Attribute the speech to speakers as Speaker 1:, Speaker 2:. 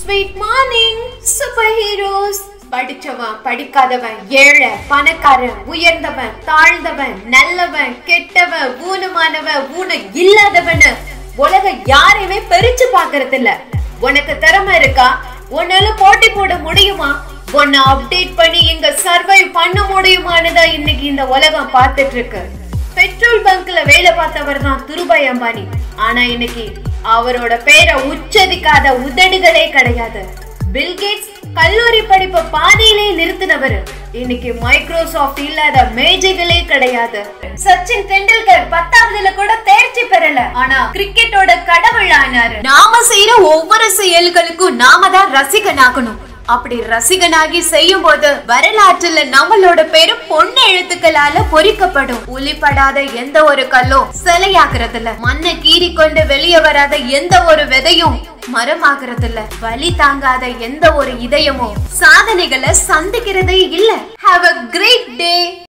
Speaker 1: sweet morning super heroes படிச்சவன் படிக்காதவன் ஏழை பணக்காரன் உயர்ந்தவன் தாழ்ந்தவன் நல்லவன் கெட்டவன் ஊனமானவன் ஊனம் இல்லாதவன் உலகம் யாரையுமே பிரிச்சு பாக்குறது இல்ல உனக்கு திறமை இருக்கா உன்னால போட்டி போட முடியுமா உன்னை அப்டேட் பண்ணி இங்க சர்வை பண்ண முடியுமான்னு இன்னைக்கு இந்த உலகம் பார்த்துட்டு இருக்கு பெட்ரோல் பங்க்ல வேலை பார்த்தவர் தான் திருபாய் அம்பானி ஆனா இன்னைக்கு அவரோட பேரை உச்சரிக்காத உதடுகளே கிடையாது பில்கேட்ஸ் கல்லூரி படிப்பை பாதியிலே நிறுத்தினவர் இன்னைக்கு மைக்ரோசாஃப்ட் இல்லாத மேஜைகளே கிடையாது சச்சின் தெண்டுல்கர் பத்தாவதுல கூட தேர்ச்சி பெறல ஆனா கிரிக்கெட்டோட கடவுள் ஆனாரு நாம செய்யற ஒவ்வொரு செயல்களுக்கும் நாம தான் ரசிகனாகணும் அப்படி ரசிகனாகி செய்யும் போது வரலாற்றுல நம்மளோட பேரு பொண்ணு எழுத்துக்களால பொறிக்கப்படும் உளிப்படாத எந்த ஒரு கல்லும் சிலையாகிறதுல மண்ணை கீறி கொண்டு வெளியே வராத எந்த ஒரு விதையும் மரமாகிறதுல வலி தாங்காத எந்த ஒரு இதயமும் சாதனைகளை சந்திக்கிறதே இல்ல ஹாவ் அ கிரேட் டே